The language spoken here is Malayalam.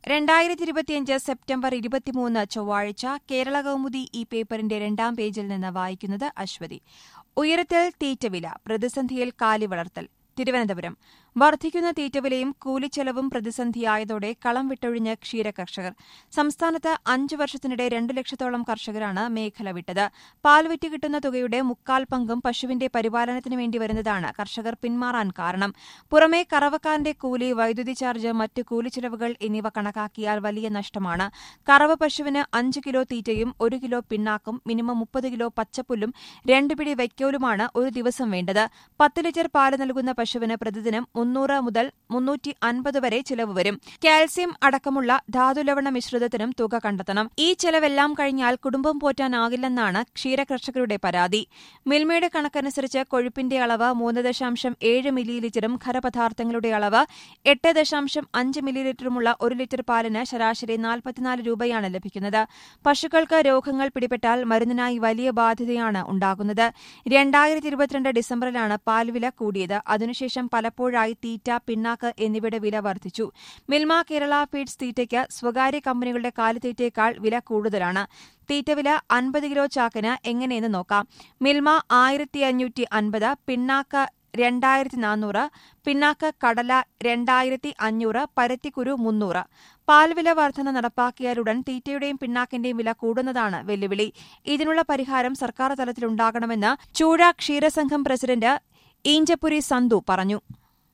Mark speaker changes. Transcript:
Speaker 1: രണ്ടായിരത്തി ഇരുപത്തിയഞ്ച് സെപ്റ്റംബർ ഇരുപത്തിമൂന്ന് ചൊവ്വാഴ്ച കേരള കൗമുദി ഈ പേപ്പറിന്റെ രണ്ടാം പേജിൽ നിന്ന് വായിക്കുന്നത് അശ്വതി ഉയരത്തിൽ തീറ്റവില പ്രതിസന്ധിയിൽ കാലി വളർത്തൽ തിരുവനന്തപുരം വർദ്ധിക്കുന്ന തീറ്റവിലയും കൂലിച്ചെലവും പ്രതിസന്ധിയായതോടെ കളം വിട്ടൊഴിഞ്ഞ് ക്ഷീരകർഷകർ സംസ്ഥാനത്ത് അഞ്ചു വർഷത്തിനിടെ രണ്ടു ലക്ഷത്തോളം കർഷകരാണ് മേഖല വിട്ടത് പാൽ വിറ്റ് കിട്ടുന്ന തുകയുടെ മുക്കാൽ പങ്കും പശുവിന്റെ പരിപാലനത്തിന് വേണ്ടി വരുന്നതാണ് കർഷകർ പിന്മാറാൻ കാരണം പുറമെ കറവക്കാരന്റെ കൂലി വൈദ്യുതി ചാർജ് മറ്റ് കൂലിച്ചെലവുകൾ എന്നിവ കണക്കാക്കിയാൽ വലിയ നഷ്ടമാണ് കറവ പശുവിന് അഞ്ച് കിലോ തീറ്റയും ഒരു കിലോ പിണ്ണാക്കും മിനിമം മുപ്പത് കിലോ പച്ചപ്പുല്ലും രണ്ട് പിടി വൈക്കോലുമാണ് ഒരു ദിവസം വേണ്ടത് പത്ത് ലിറ്റർ പാല് നൽകുന്ന പശുവിന് പ്രതിദിനം മുന്നൂറ് മുതൽ മുന്നൂറ്റി അൻപത് വരെ ചിലവ് വരും കാൽസ്യം അടക്കമുള്ള ധാതുലവണ മിശ്രിതത്തിനും തുക കണ്ടെത്തണം ഈ ചെലവെല്ലാം കഴിഞ്ഞാൽ കുടുംബം പോറ്റാനാകില്ലെന്നാണ് ക്ഷീരകർഷകരുടെ പരാതി മിൽമയുടെ കണക്കനുസരിച്ച് കൊഴുപ്പിന്റെ അളവ് മൂന്ന് ദശാംശം ഏഴ് മില്ലിലിറ്ററും ഖരപദാർത്ഥങ്ങളുടെ അളവ് എട്ട് ദശാംശം അഞ്ച് മില്ലിലിറ്ററുമുള്ള ഒരു ലിറ്റർ പാലിന് ശരാശരി നാൽപ്പത്തിനാല് രൂപയാണ് ലഭിക്കുന്നത് പശുക്കൾക്ക് രോഗങ്ങൾ പിടിപെട്ടാൽ മരുന്നിനായി വലിയ ബാധ്യതയാണ് ഉണ്ടാകുന്നത് രണ്ടായിരത്തി ഇരുപത്തിരണ്ട് ഡിസംബറിലാണ് പാൽവില കൂടിയത് അതിനുശേഷം പലപ്പോഴായി തീറ്റ പിണ്ണാക്ക് എന്നിവയുടെ വില വർദ്ധിച്ചു മിൽമ കേരള ഫീഡ്സ് തീറ്റയ്ക്ക് സ്വകാര്യ കമ്പനികളുടെ കാലിത്തീറ്റയേക്കാൾ വില കൂടുതലാണ് തീറ്റവില അൻപത് കിലോ ചാക്കിന് എങ്ങനെയെന്ന് നോക്കാം മിൽമ ആയിരത്തി അഞ്ഞൂറ്റി അൻപത് പിണ്ണാക്ക് രണ്ടായിരത്തി നാനൂറ് പിണ്ണാക്ക് കടല രണ്ടായിരത്തി അഞ്ഞൂറ് പരത്തിക്കുരു മുന്നൂറ് പാൽവില വർധന നടപ്പാക്കിയാലുടൻ തീറ്റയുടെയും പിണ്ണാക്കിന്റെയും വില കൂടുന്നതാണ് വെല്ലുവിളി ഇതിനുള്ള പരിഹാരം സർക്കാർ തലത്തിലുണ്ടാകണമെന്ന് ചൂഴ ക്ഷീരസംഘം പ്രസിഡന്റ് ഈഞ്ചപ്പുരി സന്തു പറഞ്ഞു